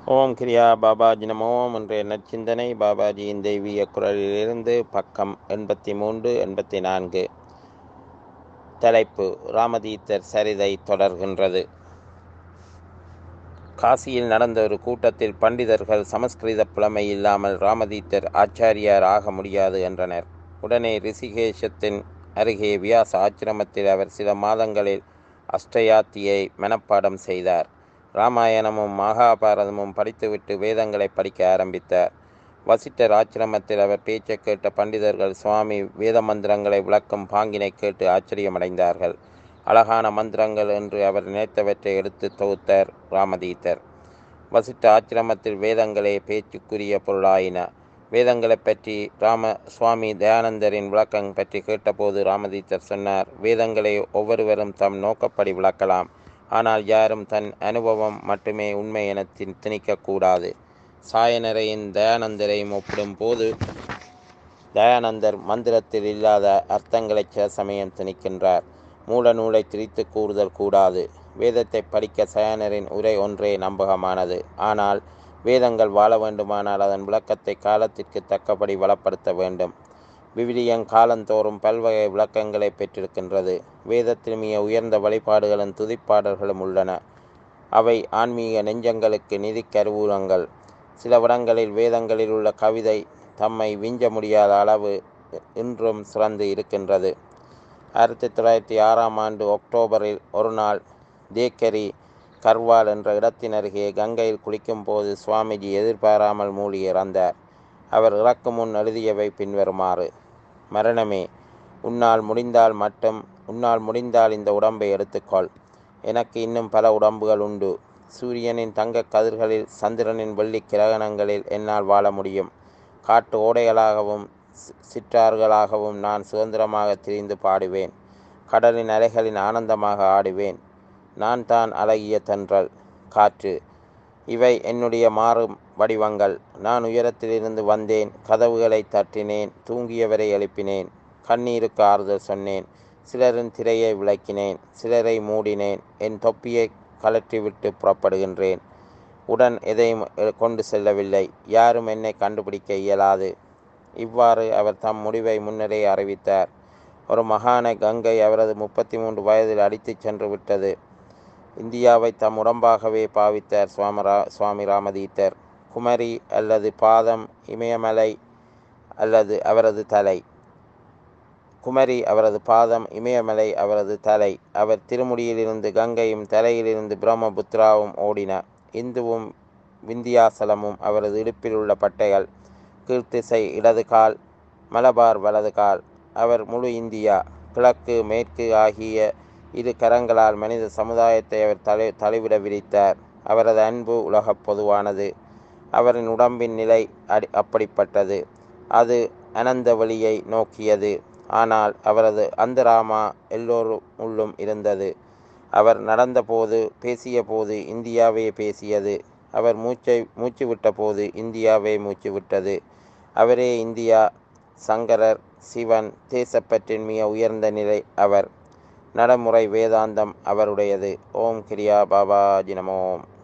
ஓம் கிரியா பாபாஜி நமோம் என்ற நற்சிந்தனை பாபாஜியின் தெய்வீக குரலிலிருந்து பக்கம் எண்பத்தி மூன்று எண்பத்தி நான்கு தலைப்பு ராமதீத்தர் சரிதை தொடர்கின்றது காசியில் நடந்த ஒரு கூட்டத்தில் பண்டிதர்கள் சமஸ்கிருத புலமை இல்லாமல் ராமதீத்தர் ஆச்சாரியார் ஆக முடியாது என்றனர் உடனே ரிஷிகேஷத்தின் அருகே வியாச ஆச்சிரமத்தில் அவர் சில மாதங்களில் அஷ்டயாத்தியை மனப்பாடம் செய்தார் ராமாயணமும் மகாபாரதமும் படித்துவிட்டு வேதங்களை படிக்க ஆரம்பித்தார் வசிட்டர் ஆச்சிரமத்தில் அவர் பேச்சை கேட்ட பண்டிதர்கள் சுவாமி வேத மந்திரங்களை விளக்கும் பாங்கினை கேட்டு ஆச்சரியமடைந்தார்கள் அழகான மந்திரங்கள் என்று அவர் நினைத்தவற்றை எடுத்து தொகுத்தார் ராமதீத்தர் வசிட்ட ஆச்சிரமத்தில் வேதங்களே பேச்சுக்குரிய பொருளாயின வேதங்களை பற்றி ராம சுவாமி தயானந்தரின் விளக்கம் பற்றி கேட்டபோது ராமதீத்தர் சொன்னார் வேதங்களை ஒவ்வொருவரும் தம் நோக்கப்படி விளக்கலாம் ஆனால் யாரும் தன் அனுபவம் மட்டுமே உண்மை என திணிக்கக்கூடாது சாயனரையும் தயானந்தரையும் ஒப்பிடும் போது தயானந்தர் மந்திரத்தில் இல்லாத அர்த்தங்களை சில சமயம் திணிக்கின்றார் மூல நூலை திரித்து கூறுதல் கூடாது வேதத்தை படிக்க சயனரின் உரை ஒன்றே நம்பகமானது ஆனால் வேதங்கள் வாழ வேண்டுமானால் அதன் விளக்கத்தை காலத்திற்கு தக்கபடி வளப்படுத்த வேண்டும் விவிலியம் காலந்தோறும் பல்வகை விளக்கங்களை பெற்றிருக்கின்றது வேதத்தில் மிக உயர்ந்த வழிபாடுகளும் துதிப்பாடல்களும் உள்ளன அவை ஆன்மீக நெஞ்சங்களுக்கு நிதி கருவூலங்கள் சில இடங்களில் வேதங்களில் உள்ள கவிதை தம்மை விஞ்ச முடியாத அளவு இன்றும் சிறந்து இருக்கின்றது ஆயிரத்தி தொள்ளாயிரத்தி ஆறாம் ஆண்டு அக்டோபரில் ஒரு நாள் தேக்கரி கர்வால் என்ற இடத்தின் அருகே கங்கையில் குளிக்கும்போது சுவாமிஜி எதிர்பாராமல் மூழ்கி இறந்தார் அவர் இறக்கும் முன் எழுதியவை பின்வருமாறு மரணமே உன்னால் முடிந்தால் மட்டும் உன்னால் முடிந்தால் இந்த உடம்பை எடுத்துக்கொள் எனக்கு இன்னும் பல உடம்புகள் உண்டு சூரியனின் தங்க கதிர்களில் சந்திரனின் வெள்ளி கிரகணங்களில் என்னால் வாழ முடியும் காட்டு ஓடைகளாகவும் சிற்றார்களாகவும் நான் சுதந்திரமாக திரிந்து பாடுவேன் கடலின் அலைகளின் ஆனந்தமாக ஆடுவேன் நான் தான் அழகிய தென்றல் காற்று இவை என்னுடைய மாறும் வடிவங்கள் நான் உயரத்திலிருந்து வந்தேன் கதவுகளை தட்டினேன் தூங்கியவரை எழுப்பினேன் கண்ணீருக்கு ஆறுதல் சொன்னேன் சிலரின் திரையை விளக்கினேன் சிலரை மூடினேன் என் தொப்பியை கலற்றிவிட்டு புறப்படுகின்றேன் உடன் எதையும் கொண்டு செல்லவில்லை யாரும் என்னை கண்டுபிடிக்க இயலாது இவ்வாறு அவர் தம் முடிவை முன்னரே அறிவித்தார் ஒரு மகான கங்கை அவரது முப்பத்தி மூன்று வயதில் அடித்துச் சென்று விட்டது இந்தியாவை தம் உடம்பாகவே பாவித்தார் சுவாமரா சுவாமி ராமதீத்தர் குமரி அல்லது பாதம் இமயமலை அல்லது அவரது தலை குமரி அவரது பாதம் இமயமலை அவரது தலை அவர் திருமுடியிலிருந்து கங்கையும் தலையிலிருந்து பிரம்மபுத்ராவும் ஓடின இந்துவும் விந்தியாசலமும் அவரது இடுப்பில் உள்ள பட்டைகள் கீழ்த்திசை இடது கால் மலபார் வலது கால் அவர் முழு இந்தியா கிழக்கு மேற்கு ஆகிய இரு கரங்களால் மனித சமுதாயத்தை அவர் தலை தலைவிட விரித்தார் அவரது அன்பு உலக பொதுவானது அவரின் உடம்பின் நிலை அடி அப்படிப்பட்டது அது அனந்த வழியை நோக்கியது ஆனால் அவரது அந்தராமா எல்லோரும் உள்ளும் இருந்தது அவர் நடந்தபோது பேசிய போது இந்தியாவே பேசியது அவர் மூச்சை மூச்சு விட்ட போது இந்தியாவே மூச்சு விட்டது அவரே இந்தியா சங்கரர் சிவன் தேசப்பற்றின் மிக உயர்ந்த நிலை அவர் நடைமுறை வேதாந்தம் அவருடையது ஓம் கிரியா பாபாஜி நமோம்